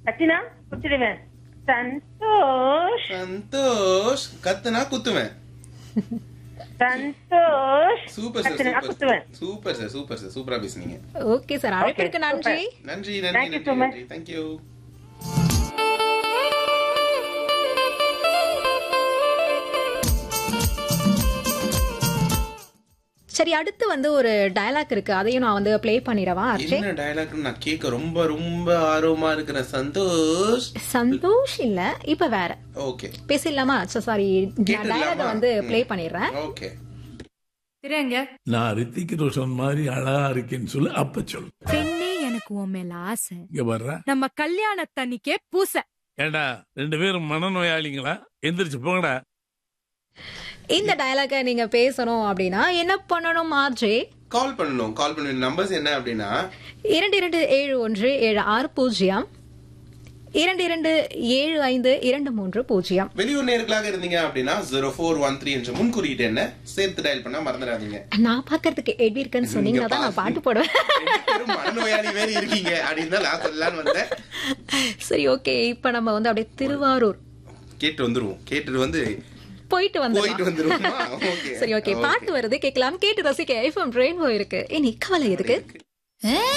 கத்தினா குத்திடுவேன் சந்தோஷ் சந்தோஷ் கத்துனா குத்துவேன் Santhosh super sir கத்துனா சூப்பர் குத்துவேன் சூப்பர் சார் சூப்பர் சார் சூப்பரா பேசுனீங்க ஓகே சார் அழைப்பிற்கு நன்றி நன்றி நன்றி Thank you நன்றி so much. நன்றி தேங்க்யூ சரி அடுத்து வந்து ஒரு டயலாக் இருக்கு அதையும் நான் வந்து ப்ளே பண்ணிடவா அர்ச்சே என்ன டயலாக் நான் கேட்க ரொம்ப ரொம்ப ஆர்வமா இருக்கிறேன் சந்தோஷ் சந்தோஷ் இல்ல இப்ப வேற ஓகே பேசிடலாமா சாரி கேட்டுடலாமா? டயலாக வந்து ப்ளே பண்ணிடுறேன் ஓகே திரங்க நான் ரித்திக் ரோஷன் மாதிரி அழகா இருக்கேன்னு சொல்லு அப்ப சொல்லு பெண்ணே எனக்கு உன் மேல ஆசை இங்க வர்ற நம்ம கல்யாணத்தன்னிக்கே பூச ஏண்டா ரெண்டு பேரும் மனநோயாளிங்களா எந்திரிச்சு போங்கடா இந்த டயலாக நீங்க பேசணும் அப்படின்னா என்ன பண்ணணும் ஆர்ஜே கால் பண்ணணும் கால் பண்ண நம்பர்ஸ் என்ன அப்படின்னா இரண்டு இரண்டு ஏழு ஒன்று ஏழு ஆறு பூஜ்ஜியம் இரண்டு இரண்டு ஏழு ஐந்து இரண்டு மூன்று பூஜ்ஜியம் வெளியூர் நேர்களாக இருந்தீங்க அப்படின்னா ஜீரோ ஃபோர் ஒன் த்ரீ என்ற முன்குறியீட்டு என்ன சேர்த்து டயல் பண்ணா மறந்துடாதீங்க நான் பாக்குறதுக்கு எப்படி இருக்குன்னு சொன்னீங்கன்னா தான் நான் பாட்டு போடுவேன் ரெண்டு பேரும் மனநோயாளி வேறு இருக்கீங்க அப்படின்னு தான் நான் சொல்லலாம்னு வந்தேன் சரி ஓகே இப்ப நம்ம வந்து அப்படியே திருவாரூர் கேட்டு வந்துருவோம் கேட்டுட்டு வந்து போயிட்டு வந்து போயிட்டு வந்துருவோமா ஓகே சரி ஓகே பாட்டு வருது கேட்கலாம் கேட்டு ரசிக்க ஐஃபோன் ரெயின்போ இருக்கு இனி கவலை எதுக்கு